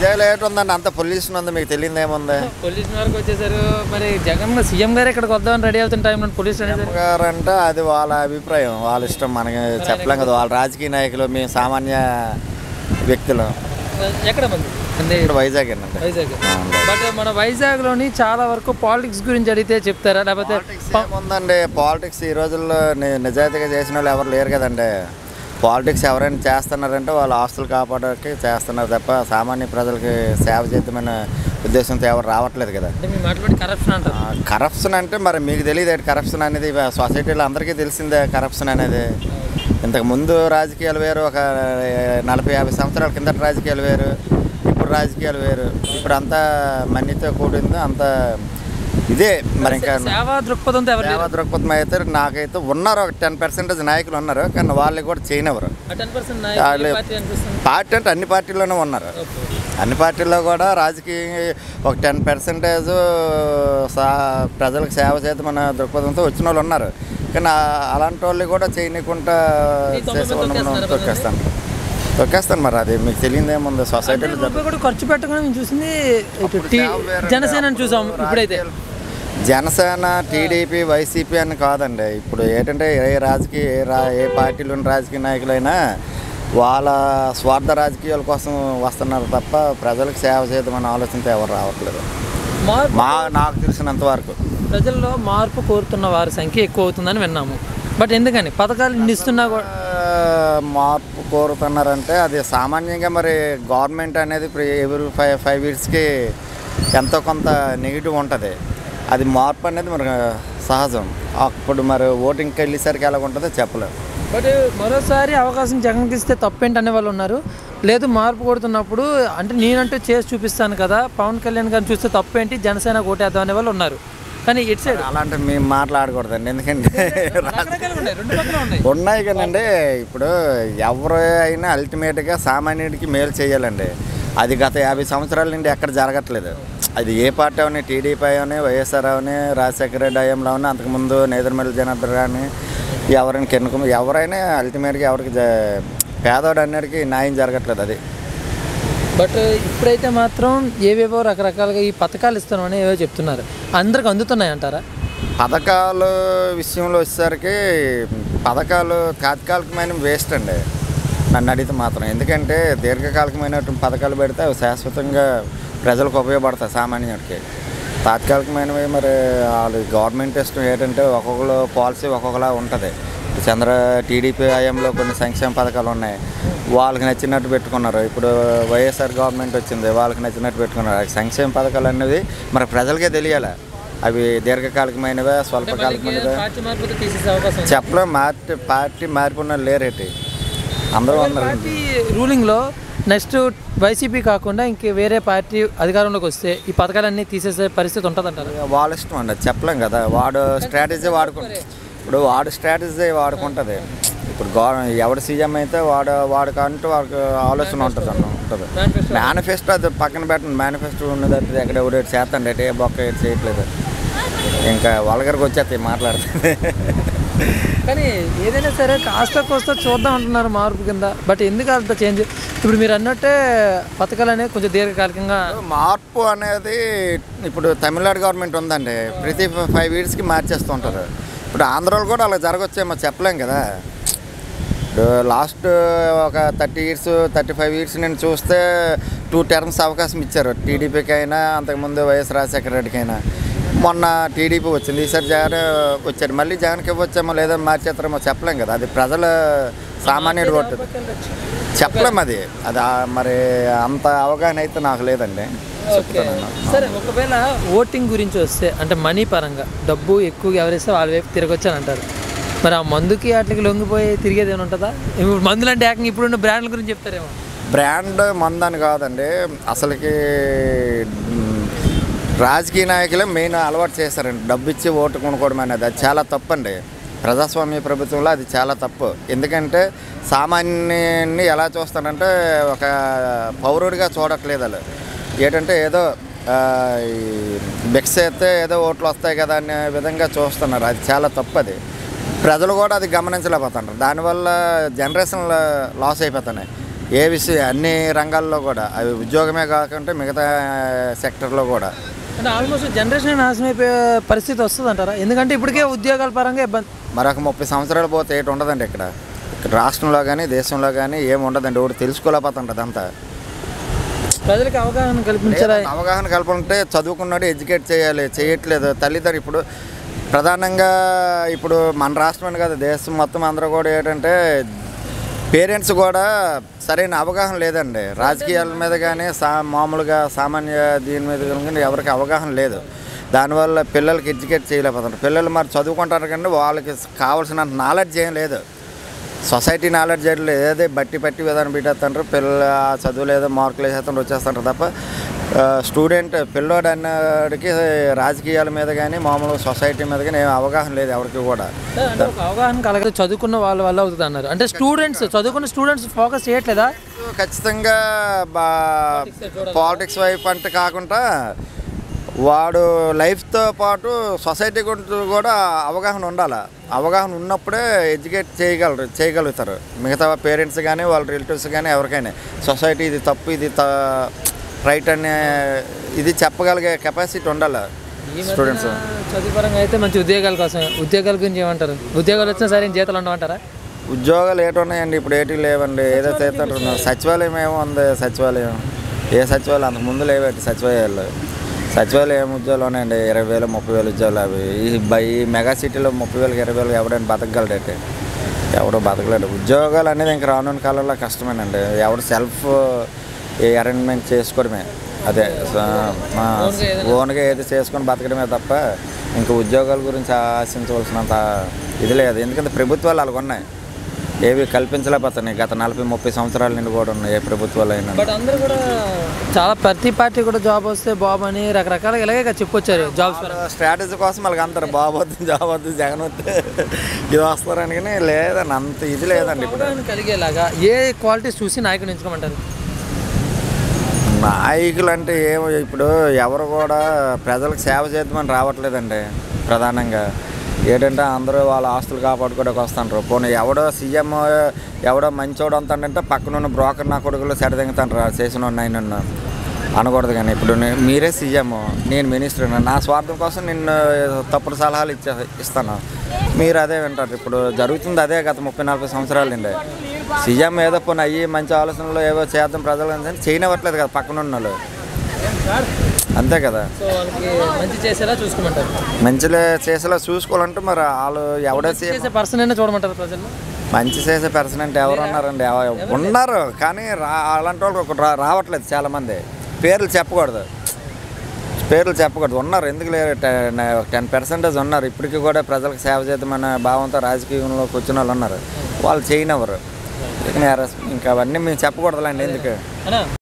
వైజాగ్లో ఏంటి ఉందండి అంత పొల్యూషన్ ఉంది మీకు తెలియదు ఏముంది పొల్యూషన్ వరకు వచ్చేసారు మరి జగన్ సీఎం గారు ఇక్కడికి వద్దామని రెడీ అవుతున్న టైంలో పొల్యూషన్ అనేది గారు అంటే అది వాళ్ళ అభిప్రాయం వాళ్ళ ఇష్టం మనకి చెప్పలేం కదా వాళ్ళ రాజకీయ నాయకులు మేము సామాన్య వ్యక్తులు ఎక్కడ మంది అంటే ఇక్కడ వైజాగ్ అండి వైజాగ్ బట్ మన వైజాగ్లోని చాలా వరకు పాలిటిక్స్ గురించి అడిగితే చెప్తారా లేకపోతే ఏముందండి పాలిటిక్స్ ఈ రోజుల్లో ని- నిజాయితీగా చేసిన వాళ్ళు ఎవరు లేరు కదండి పాలిటిక్స్ ఎవరైనా చేస్తున్నారంటే వాళ్ళ ఆస్తులు కాపాడడానికి చేస్తున్నారు తప్ప సామాన్య ప్రజలకి సేవ చేద్దామనే ఉద్దేశంతో ఎవరు రావట్లేదు కదా అంటే మీ మాట్లాడి కరప్షన్ అంటారు కరప్షన్ అంటే మరి మీకు తెలియదు కరప్షన్ అనేది సొసైటీలో అందరికీ తెలిసిందే కరప్షన్ అనేది ఇంతకు ముందు రాజకీయాలు వేరు ఒక నలభై యాభై సంవత్సరాల కిందట రాజకీయాలు వేరు ఇప్పుడు రాజకీయాలు వేరు ఇప్పుడు అంతా మనీతో కూడింది అంత ఇదే మరి ఇంకా సేవా దృక్పథంతో ఎవరు సేవా దృక్పథం అయితే నాకైతే ఉన్నారు ఒక టెన్ పర్సెంటేజ్ నాయకులు ఉన్నారు కానీ వాళ్ళు కూడా చేయనివ్వరు టెన్ పర్సెంట్ వాళ్ళు- పార్టీ అనిపిస్తుంది పార్టీ అంటే అన్ని పార్టీల్లోనే ఉన్నారు ఓకే అన్ని పార్టీల్లో కూడా రాజకీయ ఒక టెన్ పర్సెంటేజ్ సా ప్రజలకు సేవ చేద్దామన్న దృక్పథంతో వచ్చిన వాళ్ళు ఉన్నారు కానీ ఆ- అలాంటి వాళ్ళు కూడా చేయనీయకుండా ఈ తొంభై చేసే మంది వాళ్ళు తొక్కేస్తున్నారా తొక్కేస్తాను తొక్కేస్తాను మరి అది మీకు తెలియదు ఏముంది సొసైటీలో రూపాయి కూడా ఖర్చు పెట్టకుండా మేము చూసింది ఇటు టీ జనసేనని చూసాం ఇప్పుడైతే జనసేన టీడీపీ వైసీపీ అని కాదండి ఇప్పుడు ఏంటంటే ఏ రాజకీయ ఏ రా ఏ పార్టీలోని రాజకీయ నాయకులైనా వాళ్ళ స్వార్థ రాజకీయాల కోసం వస్తున్నారు తప్ప ప్రజలకు సేవ చేద్దామని ఆలోచనతో ఎవరు రావట్లేదు మార్పు మా నాకు తెలిసినంత వరకు ప్రజల్లో మార్పు కోరుతున్న వారి సంఖ్య ఎక్కువ అవుతుందని విన్నాము బట్ ఎందుకని పథకాలు ఇన్ని ఇస్తున్నా కూడా ఆ, మార్పు కోరుతున్నారంటే అది సామాన్యంగా మరి గవర్నమెంట్ అనేది ఎవ్రీ ఫైవ్ ఫైవ్ ఇయర్స్కి ఎంతో కొంత నెగిటివ్ ఉంటుంది అది మార్పు అనేది మరి సహజం అప్పుడు మరి ఓటింగ్కి వెళ్ళేసరికి ఎలా ఉంటుందో చెప్పలేము బట్ మరోసారి అవకాశం జగన్కి ఇస్తే తప్పేంటి అనే వాళ్ళు ఉన్నారు లేదు మార్పు కొడుతున్నప్పుడు అంటే నేనంటూ చేసి చూపిస్తాను కదా పవన్ కళ్యాణ్ గారిని చూస్తే తప్పేంటి జనసేన కోటేద్దాం అనే వాళ్ళు ఉన్నారు కానీ ఇటు సైడ్ అలాంటి మేము మాట్లాడకూడదండి ఎందుకంటే రకరకాలుగా ఉన్నాయి రెండు పక్కల ఉన్నాయి ఉన్నాయి కానండి ఇప్పుడు ఎవరు అయినా అల్టిమేట్గా సామాన్యుడికి మేలు చేయాలండి అది గత యాభై సంవత్సరాల నుండి ఎక్కడ జరగట్లేదు అది ఏ పార్టీ అవని టీడీపీ అవని వైఎస్ఆర్ అవని రాజశేఖర రెడ్డి అయ్యంలో అవని అంతకుముందు నేదురుమల్లి జనార్దన్ కానీ ఎవరైనా కిరణ్ ఎవరైనా అల్టిమేట్గా ఎవరికి జ- పేదవాడు అన్నిటికీ న్యాయం జరగట్లేదు అది బట్ ఇప్పుడైతే మాత్రం ఏవేవో రకరకాలుగా ఈ పథకాలు ఇస్తున్నామని ఏవో చెప్తున్నారు అందరికి అందుతున్నాయి అంటారా పథకాలు విషయంలో వచ్చేసరికి పథకాలు తాత్కాలికమైన వేస్ట్ అండి నన్ను అడిగితే మాత్రం ఎందుకంటే దీర్ఘకాలికమైనటువంటి పథకాలు పెడితే అవి శాశ్వతంగా ప్రజలకు ఉపయోగపడతాయి సామాన్యుడికి తాత్కాలికమైనవి మరి వాళ్ళు గవర్నమెంట్ ఇష్టం ఏంటంటే ఒక్కొక్కరు పాలసీ ఒక్కొక్కలా ఉంటుంది చంద్ర టీడీపీ హయాంలో కొన్ని సంక్షేమ పథకాలు ఉన్నాయి వాళ్ళకి నచ్చినట్టు పెట్టుకున్నారు ఇప్పుడు వైఎస్ఆర్ గవర్నమెంట్ వచ్చింది వాళ్ళకి నచ్చినట్టు పెట్టుకున్నారు ఆ సంక్షేమ పథకాలు అనేవి మరి ప్రజలకే తెలియాలి అవి దీర్ఘకాలికమైనవే స్వల్పకాలికమైనవే పార్టీ మార్పు తీసేసే అవకాశం ఉంది. చెప్పలేం మార్చి పార్టీ మారిపోయిన లేరేటి అందరూ ఉన్నారు పార్టీ రూలింగ్లో నెక్స్ట్ వైసీపీ కాకుండా ఇంక వేరే పార్టీ అధికారంలోకి వస్తే ఈ పథకాలన్నీ తీసేసే పరిస్థితి ఉంటుందంటారు వాళ్ళ ఇష్టం అండి అది చెప్పలేం కదా వాడు స్ట్రాటజీ వాడుకు ఇప్పుడు వాడు స్ట్రాటజీ వాడుకుంటుంది ఇప్పుడు గవర్న ఎవడు సీఎం అయితే వాడు వాడికంటూ వాడికి ఆలోచన ఉంటుంది అన్న ఉంటుంది Manifesto. మేనిఫెస్టో అది పక్కన పెట్టండి మేనిఫెస్టో ఉన్నది అది ఎక్కడ ఎవడు చేస్తాండి అంటే ఏ బొక్క ఏటి చేయట్లేదు ఇంకా వాళ్ళగారికి వచ్చేస్తాయి మాట్లాడుతుంది కానీ ఏదైనా సరే కాస్త కోస్త చూద్దాం అంటున్నారు మార్పు కింద బట్ ఎందుకు అంత చేంజ్ ఇప్పుడు మీరు అన్నట్టే పథకాలు అనేవి కొంచెం దీర్ఘకాలికంగా మార్పు అనేది ఇప్పుడు తమిళనాడు గవర్నమెంట్ ఉందండి ప్రతి ఫైవ్ ఇయర్స్కి మార్చేస్తూ ఉంటారు ఇప్పుడు ఆంధ్రాలో కూడా అలా జరగచ్చేమో చెప్పలేం కదా ఇప్పుడు లాస్ట్ ఒక thirty years thirty five years నేను చూస్తే టూ టర్మ్స్ అవకాశం ఇచ్చారు టీడీపీకి అయినా అంతకుముందు వైఎస్ రాజశేఖర రెడ్డికి అయినా మొన్న టీడీపీ వచ్చింది ఈసారి జగన్ వచ్చారు మళ్ళీ జగన్కి ఇవ్వచ్చేమో లేదో మార్చేస్తారేమో చెప్పలేం కదా అది ప్రజల సామాన్యుడు కొట్టదు చెప్పలేం అది అది ఆ- మరి అంత అవగాహన అయితే నాకు లేదండి ఓకే సరే ఒకవేళ ఓటింగ్ గురించి వస్తే అంటే మనీ పరంగా డబ్బు ఎక్కువగా ఎవరిస్తే వాళ్ళ వైపు తిరగొచ్చని అంటారు మరి ఆ మందుకి వాటికి లొంగిపోయి తిరిగేది ఏమైనా ఉంటుందా ఇప్పుడు మందులు అంటే ఏకంగా ఇప్పుడున్న బ్రాండ్ల గురించి చెప్తారేమో బ్రాండ్ మందని కాదండి అసలుకి మ్, రాజకీయ నాయకులే మెయిన్ అలవాటు చేస్తారండి డబ్బు ఇచ్చి ఓటు కొనుక్కోవడం అనేది అది చాలా తప్పండి ప్రజాస్వామ్య ప్రభుత్వంలో అది చాలా తప్పు ఎందుకంటే సామాన్యుని ఎలా చూస్తారంటే ఒక పౌరుడిగా చూడట్లేదు వాళ్ళు ఏంటంటే ఏదో ఆ, ఈ భిక్ష అయితే ఏదో ఓట్లు వస్తాయి కదా అనే విధంగా చూస్తున్నారు అది చాలా తప్పు అది ప్రజలు కూడా అది గమనించలేకపోతున్నారు దానివల్ల జనరేషన్ లాస్ అయిపోతున్నాయి ఏ విషయం అన్ని రంగాల్లో కూడా అవి ఉద్యోగమే కాకుండా మిగతా సెక్టర్లో కూడా అంటే ఆల్మోస్ట్ జనరేషన్ నాశనం అయిపోయే పరిస్థితి వస్తుంది అంటారా ఎందుకంటే ఇప్పటికే ఉద్యోగాల పరంగా ఇబ్బంది మరొక ముప్పై సంవత్సరాలు పోతే ఏటి ఉండదండి ఇక్కడ ఇక్కడ రాష్ట్రంలో కానీ దేశంలో కానీ ఏమి ఉండదండి ఒకటి తెలుసుకోలేకపోతుంటుంది అంతా ప్రజలకు అవగాహన కల్పించారా అవగాహన కల్పంటే చదువుకున్నాడు ఎడ్యుకేట్ చేయాలి చేయట్లేదు తల్లిదండ్రులు ఇప్పుడు ప్రధానంగా ఇప్పుడు మన రాష్ట్రమే కాదు దేశం మొత్తం అందరూ కూడా ఏంటంటే పేరెంట్స్ కూడా సరైన అవగాహన లేదండి రాజకీయాల మీద కానీ సా మామూలుగా సామాన్య దీని మీద కానీ ఎవరికి అవగాహన లేదు దానివల్ల పిల్లలకి ఎడ్యుకేట్ చేయలేకపోతున్నారు పిల్లలు మరి చదువుకుంటారు కానీ వాళ్ళకి కావాల్సిన నాలెడ్జ్ ఏం లేదు సొసైటీ నాలెడ్జ్ లేదు ఏదే బట్టి పట్టి విధానం పెట్టేస్తుంటారు పిల్లలు ఆ చదువు లేదో మార్కులు వేసేస్తుంటారు వచ్చేస్తుంటారు తప్ప స్టూడెంట్ పిల్లోడు అన్నడికి రాజకీయాల మీద కానీ మామూలు సొసైటీ మీద కానీ ఏం అవగాహన లేదు ఎవరికి కూడా అంటే ఒక అవగాహన కలగదు చదువుకున్న వాళ్ళ వల్ల అవుతుంది అన్నారు అంటే స్టూడెంట్స్ చదువుకున్న స్టూడెంట్స్ ఫోకస్ చేయట్లేదా ఖచ్చితంగా బా పాలిటిక్స్ వైపు అంటే కాకుండా వాడు లైఫ్తో పాటు సొసైటీ గురించి కూడా అవగాహన ఉండాలి అవగాహన ఉన్నప్పుడే ఎడ్యుకేట్ చేయగలరు చేయగలుగుతారు మిగతా పేరెంట్స్ కానీ వాళ్ళ రిలేటివ్స్ కానీ ఎవరికైనా సొసైటీ ఇది తప్పు ఇది త రైట్ అనే ఇది చెప్పగలిగే కెపాసిటీ ఉండాలి ఈ మధ్యన స్టూడెంట్స్ చదువు పరంగా అయితే మంచి ఉద్యోగాల కోసం ఉద్యోగాల గురించి ఏమంటారు ఉద్యోగాలు వచ్చినా సరే జీతాలు ఉండమంటారా ఉద్యోగాలు ఏటి ఉన్నాయండి ఇప్పుడు ఏటి లేవండి ఏదో చేస్తుంటున్నారు సచివాలయం ఏమో ఉంది సచివాలయం ఏ సచివాలయం అంతకు ముందు లేవండి సచివాలయాలు సచివాలయం ఏం ఉద్యోగాలు ఉన్నాయండి ఇరవై వేలు ముప్పై వేలు ఉద్యోగాలు అవి ఈ బై ఈ మెగా సిటీలో ముప్పై వేలకు ఇరవై వేలు ఎవడైనా బతకగలడైతే ఎవడో బతకలేడు ఉద్యోగాలు అనేది ఇంక రానున్న కాలంలో కష్టమేనండి ఎవడు సెల్ఫ్ అరేంజ్మెంట్ చేసుకోవడమే అదే ఓన్గా ఏది చేసుకొని బతకడమే తప్ప ఇంకా ఉద్యోగాల గురించి ఆశించవలసినంత ఇది లేదు ఎందుకంటే ప్రభుత్వాలు అలాగ ఉన్నాయి ఏవి కల్పించలేకపోతున్నాయి గత నలభై ముప్పై సంవత్సరాల నుండి కూడా ఉన్నాయి ఏ ప్రభుత్వాలు అయినా బట్ అందరూ కూడా చాలా ప్రతి పార్టీ కూడా జాబ్ వస్తే బాబు అని రకరకాలుగా ఇలాగే కదా చెప్పొచ్చారు జాబ్స్ పరంగా స్ట్రాటజీ కోసం వాళ్ళకి అంటారు బాబు వద్దు జాబ్ వద్దు జగన్ వద్దు ఇది వస్తారని కానీ లేదండి అంత ఇది లేదండి ఇప్పుడు అవగాహన కలిగేలాగా ఏ క్వాలిటీస్ చూసి నాయకుని ఎంచుకోమంటారు నాయకులు అంటే ఏమో ఇప్పుడు ఎవరు కూడా ప్రజలకు సేవ చేద్దామని రావట్లేదండి ప్రధానంగా ఏంటంటే అందరూ వాళ్ళ ఆస్తులు కాపాడుకోవడానికి వస్తుంటారు పోనీ ఎవడో సీఎం ఎవడో మంచోడు అంతంటే పక్కన ఉన్న బ్రోకర్ నా కొడుకులు సెడదింగుతాంటారు చేసిన ఆయన అనకూడదు కానీ ఇప్పుడు నే- మీరే సీఎం నేను మినిస్టర్ నా స్వార్థం కోసం నిన్ను తప్పుడు సలహాలు ఇచ్చే ఇస్తాను మీరు అదే వింటారు ఇప్పుడు జరుగుతుంది అదే గత ముప్పై నలభై సంవత్సరాల నుండి సీఎం ఏదో పోనీ అయ్యి మంచి ఆలోచనలు ఏవో చేద్దాం ప్రజలు అని చేయనివ్వట్లేదు కదా పక్కన ఉన్న వాళ్ళు అంతే కదా సో వాళ్ళకి మంచి చేసేలా చూసుకోమంటారు మంచిగా చేసేలా చూసుకోవాలంటే మరి వాళ్ళు ఎవడే సీఎం చేసే పర్సన్ అయినా చూడమంటారు ప్రజలు మంచి చేసే పర్సన్ అంటే ఎవరు ఉన్నారండి ఎవ- ఉన్నారు కానీ రా అలాంటి వాళ్ళు ఒక రా- రావట్లేదు చాలామంది పేర్లు చెప్పకూడదు పేర్లు చెప్పకూడదు ఉన్నారు ఎందుకు లేరు టెన్ పర్సెంటేజ్ ఉన్నారు ఇప్పటికీ కూడా ప్రజలకు సేవ చేద్దామనే భావంతో రాజకీయంలోకి వచ్చిన వాళ్ళు ఉన్నారు వాళ్ళు చేయనివ్వరు ఇక నేర- ఇంకా అవన్నీ మేము చెప్పకూడదులేండి ఎందుకు అన్నా